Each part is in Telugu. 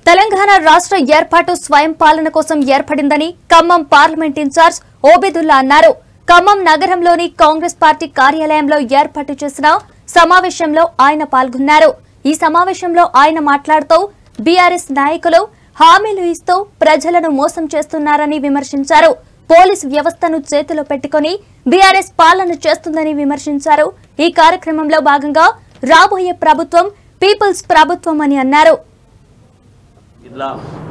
తెలంగాణ రాష్ట్ర ఏర్పాటు స్వయం పాలన కోసం ఏర్పడిందని ఖమ్మం పార్లమెంట్ ఇన్ఛార్జ్ ఓబిదుల్లా అన్నారు ఖమ్మం నగరంలోని కాంగ్రెస్ పార్టీ కార్యాలయంలో ఏర్పాటు చేసిన సమావేశంలో ఆయన పాల్గొన్నారు ఈ సమావేశంలో ఆయన మాట్లాడుతూ బీఆర్ఎస్ నాయకులు హామీలు ఇస్తూ ప్రజలను మోసం చేస్తున్నారని విమర్శించారు పోలీస్ వ్యవస్థను చేతిలో పెట్టుకుని బీఆర్ఎస్ పాలన చేస్తుందని విమర్శించారు ఈ కార్యక్రమంలో భాగంగా రాబోయే ప్రభుత్వం పీపుల్స్ ప్రభుత్వం అని అన్నారు ఇట్లా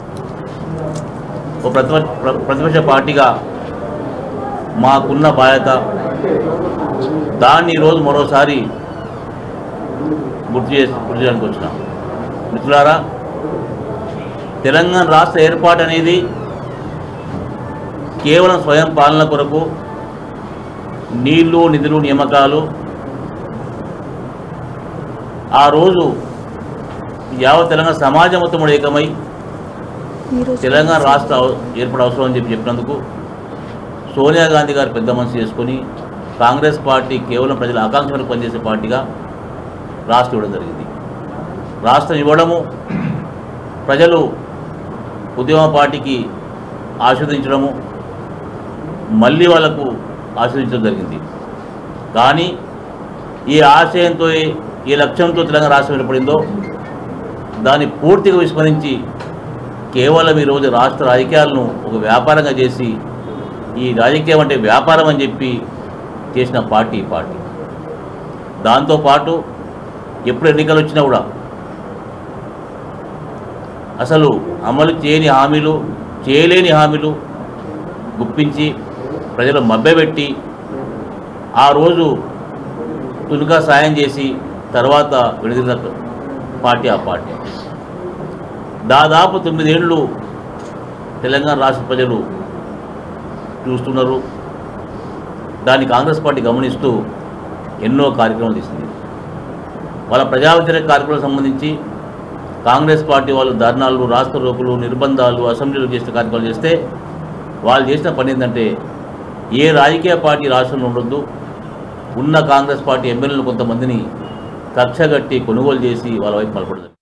ఒక ప్రతిపక్ష ప్ర- ప్రతిపక్ష పార్టీగా మాకున్న బాధ్యత దాన్ని ఈరోజు మరోసారి గుర్తు చేసి గుర్తు చేయడానికి వచ్చినాం మిత్రులారా తెలంగాణ రాష్ట్ర ఏర్పాటు అనేది కేవలం స్వయం పాలన కొరకు నీళ్లు నిధులు నియామకాలు ఆ రోజు యావత్ తెలంగాణ సమాజం మొత్తం కూడా ఏకమై తెలంగాణ రాష్ట్ర అవ- ఏర్పడే అవసరం అని చెప్పి చెప్పినందుకు సోనియా గాంధీ గారు పెద్ద మనసు చేసుకొని కాంగ్రెస్ పార్టీ కేవలం ప్రజల ఆకాంక్షలకు పనిచేసే పార్టీగా రాష్ట్రం ఇవ్వడం జరిగింది రాష్ట్రం ఇవ్వడము ప్రజలు ఉద్యమ పార్టీకి ఆస్వాదించడము మళ్ళీ వాళ్లకు ఆస్వాదించడం జరిగింది కానీ ఏ ఆశయంతో ఏ- ఏ లక్ష్యంతో తెలంగాణ రాష్ట్రం ఏర్పడిందో దాన్ని పూర్తిగా విస్మరించి కేవలం ఈరోజు రాష్ట్ర రాజకీయాలను ఒక వ్యాపారంగా చేసి ఈ రాజకీయం అంటే వ్యాపారం అని చెప్పి చేసిన పార్టీ ఈ పార్టీ దాంతోపాటు ఎప్పుడు ఎన్నికలు వచ్చినా కూడా అసలు అమలు చేయని హామీలు చేయలేని హామీలు గుప్పించి ప్రజలు మభ్యపెట్టి ఆ రోజు తునుగా సాయం చేసి తర్వాత విడుదల పార్టీ ఆ పార్టీ దాదాపు తొమ్మిదేళ్ళు తెలంగాణ రాష్ట్ర ప్రజలు చూస్తున్నారు దాన్ని కాంగ్రెస్ పార్టీ గమనిస్తూ ఎన్నో కార్యక్రమాలు తీసింది వాళ్ళ ప్రజా వ్యతిరేక కార్యక్రమాలకు సంబంధించి కాంగ్రెస్ పార్టీ వాళ్ళు ధర్నాలు రాష్ట్ర రోకులు నిర్బంధాలు అసెంబ్లీలో చేసిన కార్యక్రమాలు చేస్తే వాళ్ళు చేసిన పని ఏంటంటే ఏ రాజకీయ పార్టీ రాష్ట్రంలో ఉండొద్దు ఉన్న కాంగ్రెస్ పార్టీ ఎమ్మెల్యేలు కొంతమందిని కక్షగట్టి కొనుగోలు చేసి వాళ్ళ వైపు మలపడదు